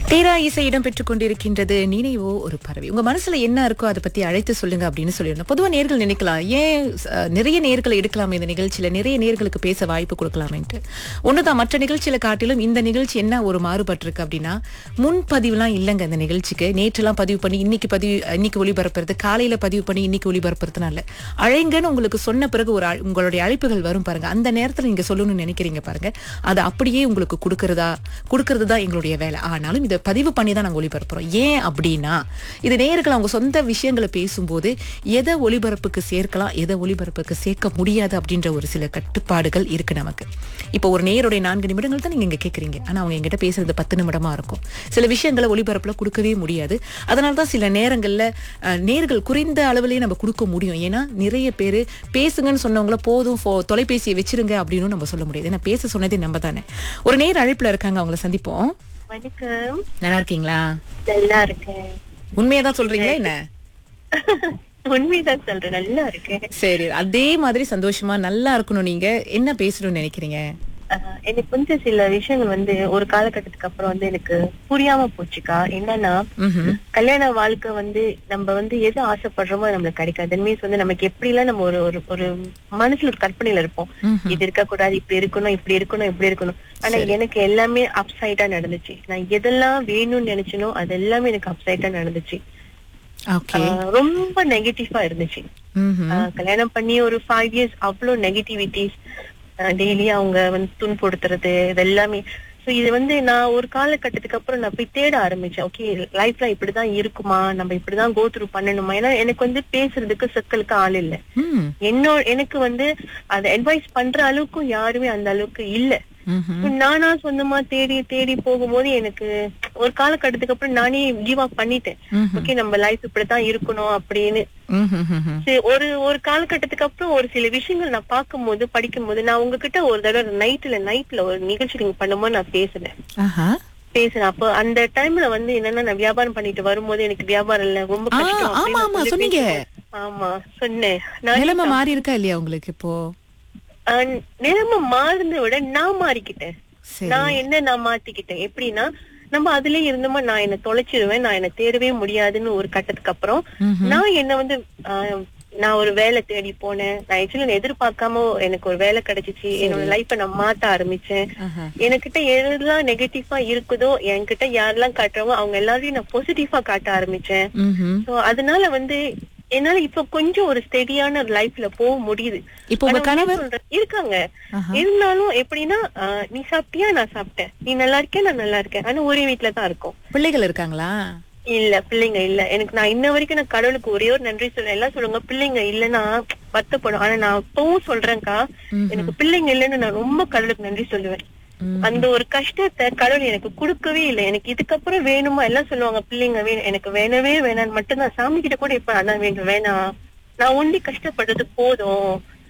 தேரா இசை இடம் பெற்றுக் கொண்டிருக்கின்றது நினைவோ ஒரு பறவை உங்க மனசுல என்ன இருக்கோ அதை பத்தி அழைத்து சொல்லுங்க அப்படின்னு சொல்லியிருந்தோம் பொதுவா நேர்கள் நினைக்கலாம் ஏன் அஹ், நிறைய நேர்களை எடுக்கலாம் இந்த நிகழ்ச்சியில நிறைய நேர்களுக்கு பேச வாய்ப்பு கொடுக்கலாமேன்ட்டு ஒண்ணுதான் மற்ற நிகழ்ச்சியில காட்டிலும் இந்த நிகழ்ச்சி என்ன ஒரு மாறுபட்டிருக்கு அப்படின்னா முன்பதிவுலாம் இல்லைங்க இந்த நிகழ்ச்சிக்கு நேற்றுலாம் பதிவு பண்ணி இன்னைக்கு பதிவு இன்னைக்கு ஒளிபரப்புறது காலையில பதிவு பண்ணி இன்னைக்கு ஒளிபரப்புறதுனால அழைங்கன்னு உங்களுக்கு சொன்ன பிறகு ஒரு அழ- உங்களுடைய அழைப்புகள் வரும் பாருங்க அந்த நேரத்துல நீங்க சொல்லணும்னு நினைக்கிறீங்க பாருங்க அதை அப்படியே உங்களுக்கு கொடுக்கறதா கொடுக்கறது தான் எங்களுடைய வேலை ஆனாலும் இதை பதிவு பண்ணி தான் நாங்க ஒளிபரப்புறோம் ஏன் அப்படின்னா இது நேர்கள் அவங்க சொந்த விஷயங்களை பேசும்போது எதை ஒளிபரப்புக்கு சேர்க்கலாம் எதை ஒளிபரப்புக்கு சேர்க்க முடியாது அப்படின்ற ஒரு சில கட்டுப்பாடுகள் இருக்கு நமக்கு இப்போ ஒரு நேருடைய நான்கு நிமிடங்கள் தான் நீங்க இங்க கேக்குறீங்க ஆனா அவங்க எங்கிட்ட பேசுறது பத்து நிமிடமா இருக்கும் சில விஷயங்களை ஒளிபரப்புல கொடுக்கவே முடியாது அதனால தான் சில நேரங்கள்ல அஹ், நேர்கள் குறைந்த அளவிலேயே நம்ம கொடுக்க முடியும் ஏன்னா நிறைய பேர் பேசுங்கன்னு சொன்னவங்கள போதும் phone- தொலைபேசியை வச்சிருங்க அப்படின்னு நம்ம சொல்ல முடியாது ஏன்னா பேச சொன்னதே நம்ம தானே ஒரு நேர் அழைப்புல இருக்காங்க அவங்கள சந்திப்போம் வணக்கம் நல்லா இருக்கீங்களா நல்லா இருக்கேன் உண்மையா தான் சொல்றீங்களா என்ன உண்மைதான் சொல்றேன் நல்லா இருக்கேன் சரி அதே மாதிரி சந்தோஷமா நல்லா இருக்கணும் நீங்க என்ன பேசணும்னு நினைக்கிறீங்க ஆஹ் எனக்கு வந்து சில விஷயங்கள் வந்து ஒரு காலகட்டத்துக்கு அப்புறம் வந்து எனக்கு புரியாம போச்சுக்கா என்னன்னா ம்ஹும். கல்யாண வாழ்க்கை வந்து நம்ம வந்து எது ஆசைப்படுறோமோ அது நம்மளுக்கு கிடைக்காது மீன்ஸ் வந்து நமக்கு எப்படி எல்லாம் நம்ம ஒரு ஒரு ஒரு மனசுல ஒரு கற்பனையில இருப்போம் ம்ஹும். இது இருக்க கூடாது இப்படி இருக்கணும் இப்படி இருக்கணும் இப்படி இருக்கணும் ஆனா எனக்கு எல்லாமே அப்சைடா நடந்துச்சு நான் எதெல்லாம் வேணும்னு நினைச்சனோ அது எல்லாமே எனக்கு அப்சைடா நடந்துச்சு ஓகே ஆஹ் ரொம்ப நெகட்டிவா இருந்துச்சு ம்ஹும். ஆஹ் கல்யாணம் பண்ணி ஒரு ஃபைவ் இயர்ஸ் அவ்வளவு நெகட்டிவிட்டிஸ் டெய்லி அவங்க வந்து துன்புறுத்துறது இது எல்லாமே சோ இது வந்து நான் ஒரு காலகட்டத்துக்கு அப்புறம் நான் போய் தேட ஆரம்பிச்சேன் ஓகே லைஃப்ல இப்படிதான் இருக்குமா நம்ம இப்படிதான் கோ த்ரூ பண்ணணுமா ஏன்னா எனக்கு வந்து பேசுறதுக்கு சொற்களுக்கு ஆள் இல்ல ம். என்னோ எனக்கு வந்து அதை அட்வைஸ் பண்ற அளவுக்கும் யாருமே அந்த அளவுக்கு இல்ல ம்ஹும். நானா சொந்தமா தேடி தேடி போகும்போது எனக்கு ஒரு காலகட்டத்துக்கு அப்புறம் நானே கிவ் அப் பண்ணிட்டேன் ம்ஹும். ஓகே நம்ம லைஃப் இப்படித்தான் இருக்கணும் அப்படின்னு ம்ஹும். ம்ஹும். சரி, ஒரு ஒரு காலகட்டத்துக்கு அப்புறம் ஒரு சில விஷயங்கள் நான் பார்க்கும்போது படிக்கும்போது நான் உங்ககிட்ட ஒரு தடவை நைட்ல நைட்ல ஒரு நிகழ்ச்சி நீங்க பண்ணும்போது நான் பேசினேன் ஆஹா. பேசினேன் அப்போ அந்த டைம்ல வந்து என்னன்னா நான் வியாபாரம் பண்ணிட்டு வரும்போது எனக்கு வியாபாரம் இல்ல ரொம்ப ஆ, கஷ்டம் ஆமா, அப்படின்னு ஆமா, சொல்லி சொன்னீங்க. பேசும்போது- ஆமா சொன்னேன் நான் நிலைமை மாறி இருக்கா இல்லையா உங்களுக்கு இப்போ அஹ், நிலைமை மாறுனதை விட நான் மாறிக்கிட்டேன் சரி நான் என்ன நான் மாத்திக்கிட்டேன் எப்படின்னா நம்ம அதுலயே இருந்தோமா நான் என்ன தொலைச்சிருவேன் நான் என்ன தேடவே முடியாதுன்னு ஒரு கட்டத்துக்கு அப்புறம் ம்ஹும். நான் என்ன வந்து ஆஹ், நான் ஒரு வேலை தேடி போனேன் நான் ஆக்சுவலி எதிர்பார்க்காம எனக்கு ஒரு வேலை கிடைச்சிச்சு என்னோட லைஃப நான் மாத்த ஆரம்பிச்சேன் ஆஹா. எனக்கிட்ட எதெல்லாம் நெகட்டிவா இருக்குதோ என்கிட்ட யாரெல்லாம் காட்டுறவோ அவங்க எல்லாரையும் நான் பாசிட்டிவா காட்ட ஆரம்பிச்சேன் ம்ஹும். சோ அதனால வந்து என்னால இப்ப கொஞ்சம் ஒரு ஸ்டெடியான லைஃப்ல போக முடியுது இப்போ உங்க ஆனா கணவர் உண்மையா சொல்றேன், இருக்காங்க ஆஹா. இருந்தாலும் எப்படின்னா ஆஹ், நீ சாப்பிட்டியா நான் சாப்பிட்டேன் நீ நல்லா இருக்கேன் நான் நல்லா இருக்கேன் ஆனா ஒரே வீட்டுல தான் இருக்கோம் பிள்ளைகள் இருக்காங்களா இல்ல பிள்ளைங்க இல்ல எனக்கு நான் இன்ன வரைக்கும் நான் கடவுளுக்கு ஒரே ஒரு நன்றி சொல்றேன் எல்லாம் சொல்லுங்க பிள்ளைங்க இல்லைன்னா வருத்தப்படும் ஆனா நான் இப்பவும் சொல்றேன்க்கா ம்ஹும். எனக்கு பிள்ளைங்க இல்லைன்னு நான் ரொம்ப கடவுளுக்கு நன்றி சொல்லுவேன் ம். அந்த ஒரு கஷ்டத்தை கடவுள் எனக்கு கொடுக்கவே இல்லை எனக்கு இதுக்கப்புறம் வேணுமா எல்லாம் சொல்லுவாங்க பிள்ளைங்க வேணும் எனக்கு வேணவே வேணாம்னு மட்டும் நான் சாமி கிட்ட கூட இப்ப அதான் வேண்டும் வேணாம் நான் ஒண்டி கஷ்டப்படுறது போதும்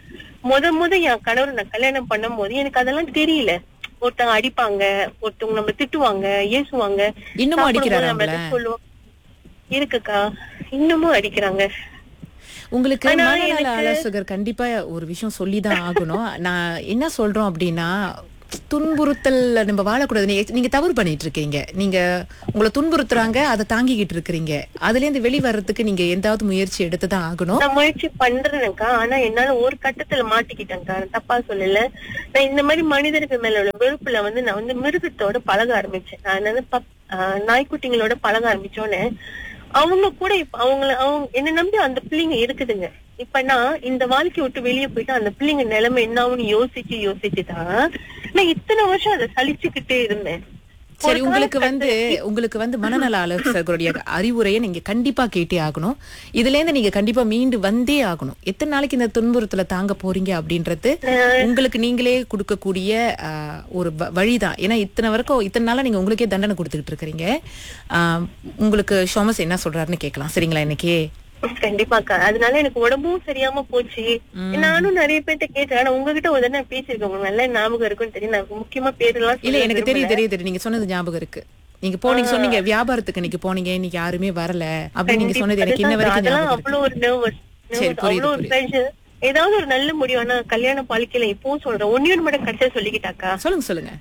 முத முத என் கணவர் நான் கல்யாணம் பண்ணும்போது எனக்கு அதெல்லாம் தெரியல ஒருத்தவங்க அடிப்பாங்க ஒருத்தவங்க நம்ம திட்டுவாங்க ஏசுவாங்க இன்னமும் சாப்பிடும்போது அடிக்கிறாரா நம்ம உங்களை? எதை சொல்லுவோம் இருக்குக்கா இன்னமும் அடிக்கிறாங்க உங்களுக்கு ஆனா மனநல எனக்கு- ஆலோசகர் கண்டிப்பா ஒரு விஷயம் சொல்லிதான் ஆகணும் நான் என்ன சொல்றோம் அப்படின்னா துன்புறுத்தல் நம்ம வாழக்கூடாது நீங்க- நீங்க தவறு பண்ணிட்டு இருக்கீங்க நீங்க உங்களை துன்புறுத்துறாங்க அதை தாங்கிக்கிட்டு இருக்கிறீங்க அதுல இருந்து வெளி வர்றதுக்கு நீங்க எந்தாவது முயற்சி எடுத்துதான் ஆகணும் நான் முயற்சி பண்றேன்க்கா ஆனா என்னால ஒரு கட்டத்துல மாட்டிக்கிட்டேன்க்கா நான் தப்பா சொல்லல நான் இந்த மாதிரி மனிதர்கள் மேல உள்ள வெறுப்புல வந்து நான் வந்து மிருகத்தோட பழக ஆரம்பிச்சேன் நான் வந்து பப்- ஆஹ் நாய்க்குட்டிங்களோட பழக ஆரம்பிச்சோன்னே அவங்க கூட இப்ப அவங்கள அவங்க என்ன நம்பி அந்த பிள்ளைங்க இருக்குதுங்க இப்ப நான் இந்த வாழ்க்கைய விட்டு வெளியே போயிட்டு அந்த பிள்ளைங்க நிலைமை என்ன ஆகும்னு யோசிச்சு யோசிச்சுதான் நான் இத்தனை வருஷம் அதை சலிச்சுக்கிட்டே இருந்தேன் சரி ஒரு உங்களுக்கு காலகட்டத்துல- வந்து உங்களுக்கு வந்து மனநல ஆலோசகருடைய அறிவுரையை நீங்க கண்டிப்பா கேட்டே ஆகணும் இதுல இருந்து நீங்க கண்டிப்பா மீண்டு வந்தே ஆகணும் எத்தனை நாளைக்கு இந்த துன்புறுத்தல தாங்க போறீங்க அப்படின்றது உங்களுக்கு நீங்களே கொடுக்கக்கூடிய ஆஹ், ஒரு வ- வழிதான் ஏன்னா இத்தனை வரைக்கும் இத்தனை நாளா நீங்க உங்களுக்கே தண்டனை கொடுத்துக்கிட்டு இருக்கிறீங்க ஆஹ், உங்களுக்கு ஷோமஸ் என்ன சொல்றாருன்னு கேட்கலாம் சரிங்களா இன்னைக்கு கண்டிப்பாக்கா அதனால எனக்கு உடம்பும் சரியாம போச்சு நானும் நிறைய பேர்ட்ட கேட்டேன் ஆனா உங்ககிட்ட ஒரு தடவை நான் பேசியிருக்கேன் உங்களுக்கு நல்ல ஞாபகம் இருக்குன்னு தெரியும் நான் முக்கியமா பேரெல்லாம் இல்ல சொல்ல எனக்கு தெரியும் விரும்பல. தெரியும் தெரியும் நீங்க சொன்னது ஞாபகம் இருக்கு நீங்க போனீங்க சொன்னீங்க வியாபாரத்துக்கு இன்னைக்கு போனீங்க இன்னைக்கு யாருமே வரல அப்படின்னு நீங்க சொன்னது எனக்கு இன்ன அதுதான் வரைக்கும் அதெல்லாம் ஞாபகம் இருக்கு அவ்வளவு ஒரு நர்வஸ் சரி, புரியுது, அவ்வளவு ஒரு pressure. ஏதாவது ஒரு நல்ல முடிவு ஆனா கல்யாண வாழ்க்கையில இப்பவும் சொல்றேன் ஒன்னே ஒண்ணு மட்டும் கடைசியா சொல்லிக்கிட்டாக்கா சொல்லுங்க சொல்லுங்க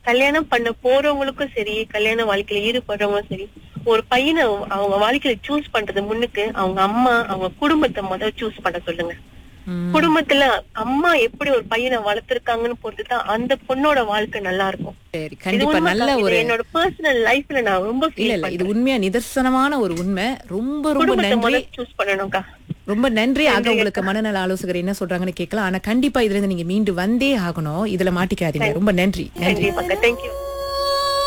கல்யாணம் பண்ண போறவங்களுக்கும் சரி கல்யாண வாழ்க்கையில ஈடுபடுறவங்களும் சரி ஒரு பையனை அவங்க வாழ்க்கையில சூஸ் பண்றது முன்னுக்கு அவங்க அம்மா அவங்க குடும்பத்தை முதல் சூஸ் பண்ண சொல்லுங்க ம். குடும்பத்துல அம்மா எப்படி ஒரு பையனை வளர்த்திருக்காங்கன்னு பொறுத்து தான் அந்த பொண்ணோட வாழ்க்கை நல்லா இருக்கும் சரி இது கண்டிப்பா உண்மை நல்ல தான். இது ஒரு என்னோட பர்சனல் லைஃப்ல நான் ரொம்ப இல்ல ஃபீல் இல்ல இது உண்மையா நிதர்சனமான ஒரு உண்மை ரொம்ப ரொம்ப குடும்பத்தை நன்றி முதல்ல சூஸ் பண்ணணும்க்கா ரொம்ப நன்றி ஆக உங்களுக்கு மனநல ஆலோசகர் என்ன சொல்றாங்கன்னு கேட்கலாம் ஆனா கண்டிப்பா இதுல இருந்து நீங்க மீண்டு வந்தே ஆகணும் இதுல மாட்டிக்காதீங்க ரொம்ப நன்றி நன்றி கண்டிப்பாக்கா தேங்க்யூ